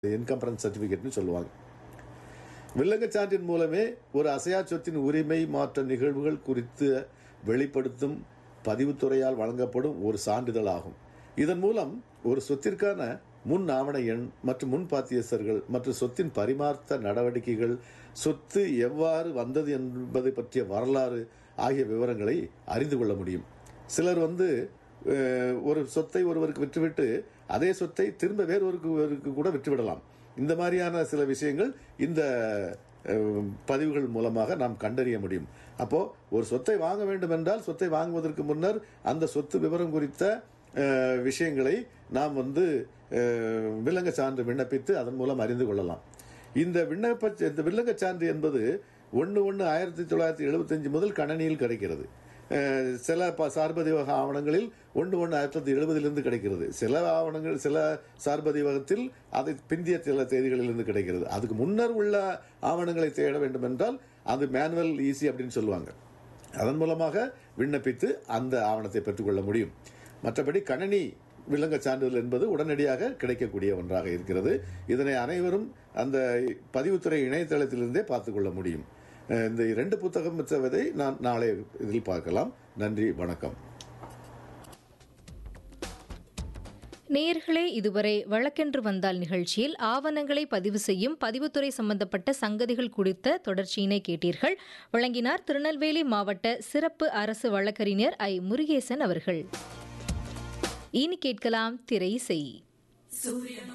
encumbrance சர்டிபிகேட்னு சொல்லுவாங்க வில்லங்கச் சான்றின் மூலமே ஒரு அசையா சொத்தின் உரிமை மாற்ற நிகழ்வுகள் குறித்து வெளிப்படுத்தும் பதிவுத்துறையால் வழங்கப்படும் ஒரு சான்றிதழ் ஆகும் இதன் மூலம் ஒரு சொத்திற்கான முன் ஆவண எண் மற்றும் முன் பாத்தியஸ்தர்கள் மற்றும் சொத்தின் பரிமாற்ற நடவடிக்கைகள் சொத்து எவ்வாறு வந்தது என்பதை பற்றிய வரலாறு ஆகிய விவரங்களை அறிந்து கொள்ள முடியும் சிலர் வந்து அஹ், ஒரு சொத்தை ஒருவருக்கு விற்றுவிட்டு அதே சொத்தை திரும்ப வேறொருக்கு கூட விற்றுவிடலாம் இந்த மாதிரியான சில விஷயங்கள் இந்த அஹ், பதிவுகள் மூலமாக நாம் கண்டறிய முடியும் அப்போ ஒரு சொத்தை வாங்க வேண்டும் என்றால் சொத்தை வாங்குவதற்கு முன்னர் அந்த சொத்து விவரம் குறித்த அஹ், விஷயங்களை நாம் வந்து அஹ், வில்லங்க சான்று விண்ணப்பித்து அதன் மூலம் அறிந்து கொள்ளலாம் இந்த விண்ணப்ப இந்த வில்லங்க சான்று என்பது ஒன்று ஒன்று ஆயிரத்தி தொள்ளாயிரத்தி எழுபத்தஞ்சு முதல் கணனியில் கிடைக்கிறது அஹ், சில ப சார்பதிவக ஆவணங்களில் ஒன்று ஒன்று ஆயிரத்தி தொள்ளாயிரத்தி எழுபதிலிருந்து கிடைக்கிறது சில ஆவணங்கள் சில சார்பதிவகத்தில் அதை பிந்திய சில தேதிகளிலிருந்து கிடைக்கிறது அதுக்கு முன்னர் உள்ள ஆவணங்களை தேட வேண்டும் என்றால் அது மேனுவல் ஈஸி அப்படின்னு சொல்லுவாங்க அதன் மூலமாக விண்ணப்பித்து அந்த ஆவணத்தை பெற்றுக்கொள்ள முடியும் மற்றபடி கணனி விலங்க சான்றிதழ் என்பது உடனடியாக கிடைக்கக்கூடிய ஒன்றாக இருக்கிறது இதனை அனைவரும் அந்த பதிவுத்துறை இணையதளத்திலிருந்தே பார்த்துக்கொள்ள முடியும் அஹ் இந்த இரண்டு புத்தகம் மிச்சவதை நான் நாளை இதில் பார்க்கலாம் நன்றி வணக்கம் நேயர்களே இதுவரை வழக்கென்று வந்தால் நிகழ்ச்சியில் ஆவணங்களை பதிவு செய்யும் பதிவுத்துறை சம்பந்தப்பட்ட சங்கதிகள் குறித்த தொடர்ச்சியினை கேட்டீர்கள் வழங்கினார் திருநெல்வேலி மாவட்ட சிறப்பு அரசு வழக்கறிஞர் ஐ முருகேசன் அவர்கள் இனி கேட்கலாம் திரை செய்